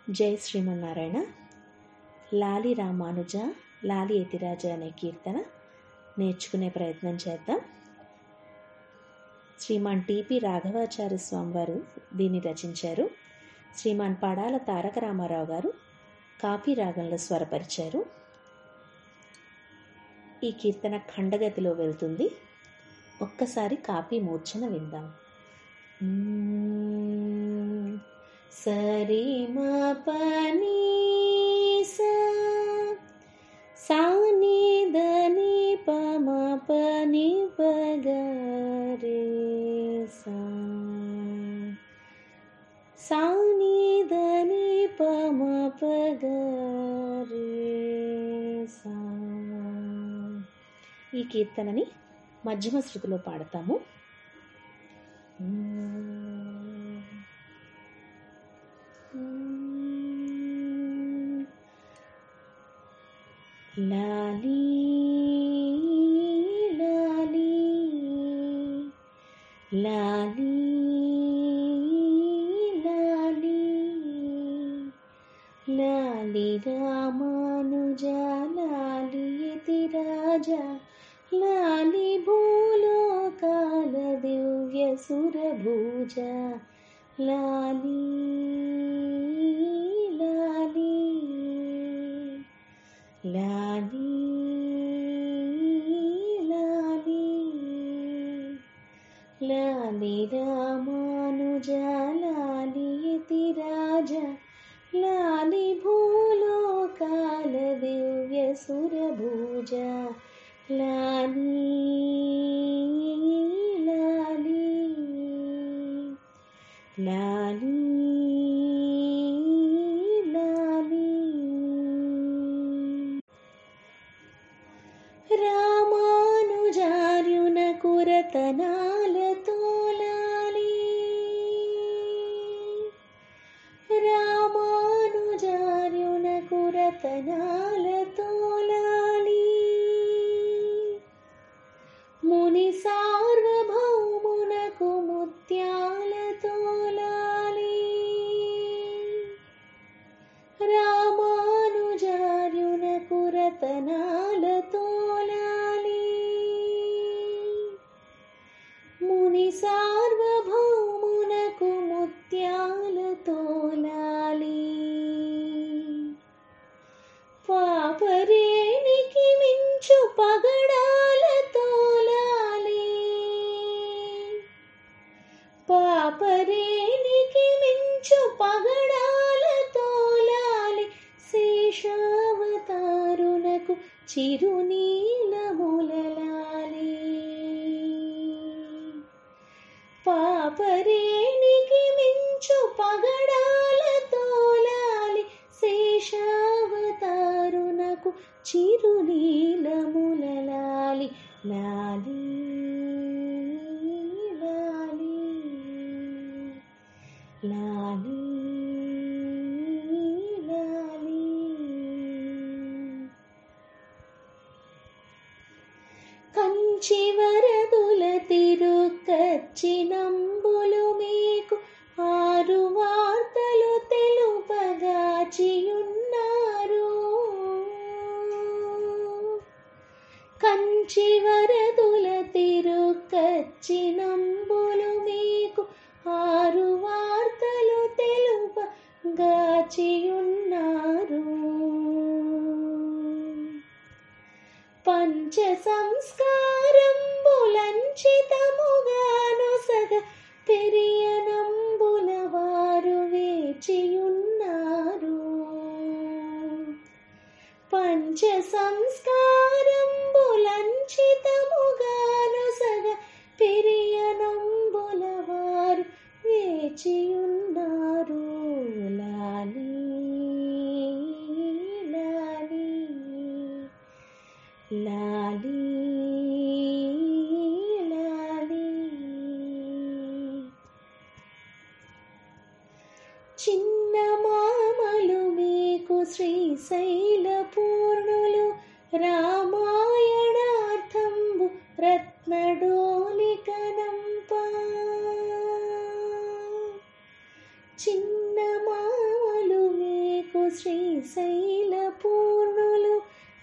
జై శ్రీమన్నారాయణ లాలి రామానుజ లాలి యతిరాజ అనే కీర్తన నేర్చుకునే ప్రయత్నం చేద్దాం శ్రీమాన్ టిపి రాఘవాచార్య స్వామి వారు దీన్ని రచించారు శ్రీమాన్ పడాల తారక రామారావు గారు కాపీ రాగంలో స్వరపరిచారు ఈ కీర్తన ఖండగతిలో వెళ్తుంది ఒక్కసారి కాపీ మూర్ఛన విందాం సరి మా పని సాని దని పమ పని పగరే సాని దని పమ పగరే ఈ కీర్తనని మధ్యమ శృతిలో పాడతాము లాలి లాలి లాలి లాలి లాలి రామానుజ లాలి యతిరాజా లాలి భూలోకాల దివ్య సురభూజ లాలి లాలి లాలి లాలి లాలి రామానుజ లాలి యతిరాజ లాలి భూలోకాల దివ్య సురభూజ లాలి లాలి లాలి లాలి రామానుజార్యున కురతనాలతో లాలి రామానుజార్యున కురతనాలతో లాలి ముని సార్వభౌమునకు ముత్యాలతో లాలి రామానుజార్యునకు రతనాలతో లాలి ముని సార్వభౌమునకు ముత్యాలతో లాలి పాపరేనికి మించు పగడాలతో లాలి పాపరేనికి మించు పగడాలతో లాలి శేషావతారునకు చిరునీలములలాలి పాపరేనికి మించు పగడాలతో లాలి శేషావతారునకు చిరునీలములలాలి లాలి లాలి లాలి లాలి కంచి వరదుల తిరుకచ్చినంబులు మీకు ఆరు వార్తలు తెలుపగాచియున్నారు కంచి వరదుల తిరుకచ్చినంబులు మీకు ఆరు వార్తలు తెలుపగాచియున్నారు పంచ సంస్కారంబులంచితముగాను సగ పెరియనంబుల వారు వేచియున్నారు పంచ సంస్కారంబులంచితముగాను సగ పెరియనంబుల వారు వేచియున్నారు లాలి లాలి లాలి లాలి చిన్న మామలు మీకు శ్రీశైల పూర్ణులు రామాయణార్థంబు రత్నడోలికనంప చిన్న మామలు మీ శ్రీశైల పూర్ణులు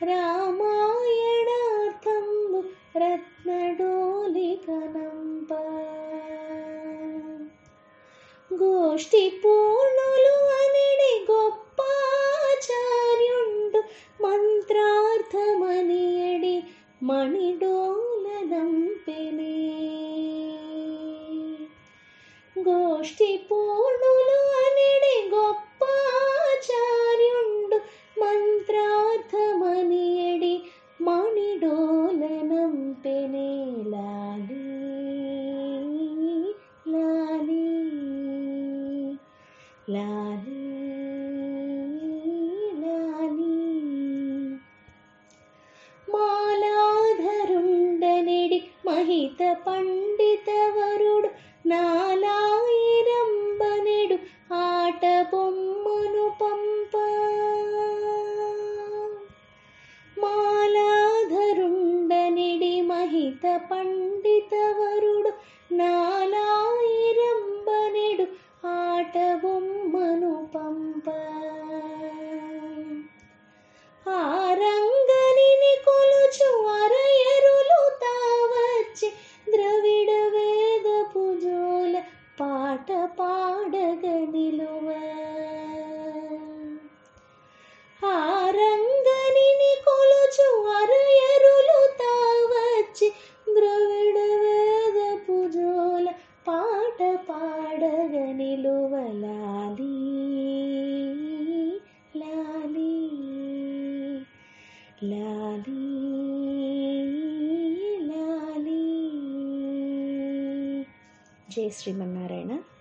రామాయణార్థంబు రత్నడోలి కనంప గోష్ఠి పూర్ణులు అనిడి గొప్పాచార్యుండు మంత్రార్థమనియడి మణిడోలనంపెనే గోష్ఠి పూర్ణులు అనిడి గొప్పాచార్యుండు మంత్రార్థమనియడి మణిడోలనంపెనే లాలి లాలి లాలి లాలి మాలాధరుండనిడి మహిత పండితవరుడు నాలాయిరంబనెడు ఆట బొమ్మను పంప మాలాధరుండనిడి మహిత పండితవరుడు నాలాయిరంబనెడు ఆట బొమ్మను పంప ఆరంగనిని కొలుచు అరయరులు తావచ్చి ద్రవిడ వేద పుజోల పాట పాడగ నిలువ ఆరంగనిని కొలుచు అరయరులు తావచ్చి ద్రవిడ వేద పుజోల పాట పాడగ నిలువ లాలి లాలి లాలి లాలి జై శ్రీమన్నారాయణ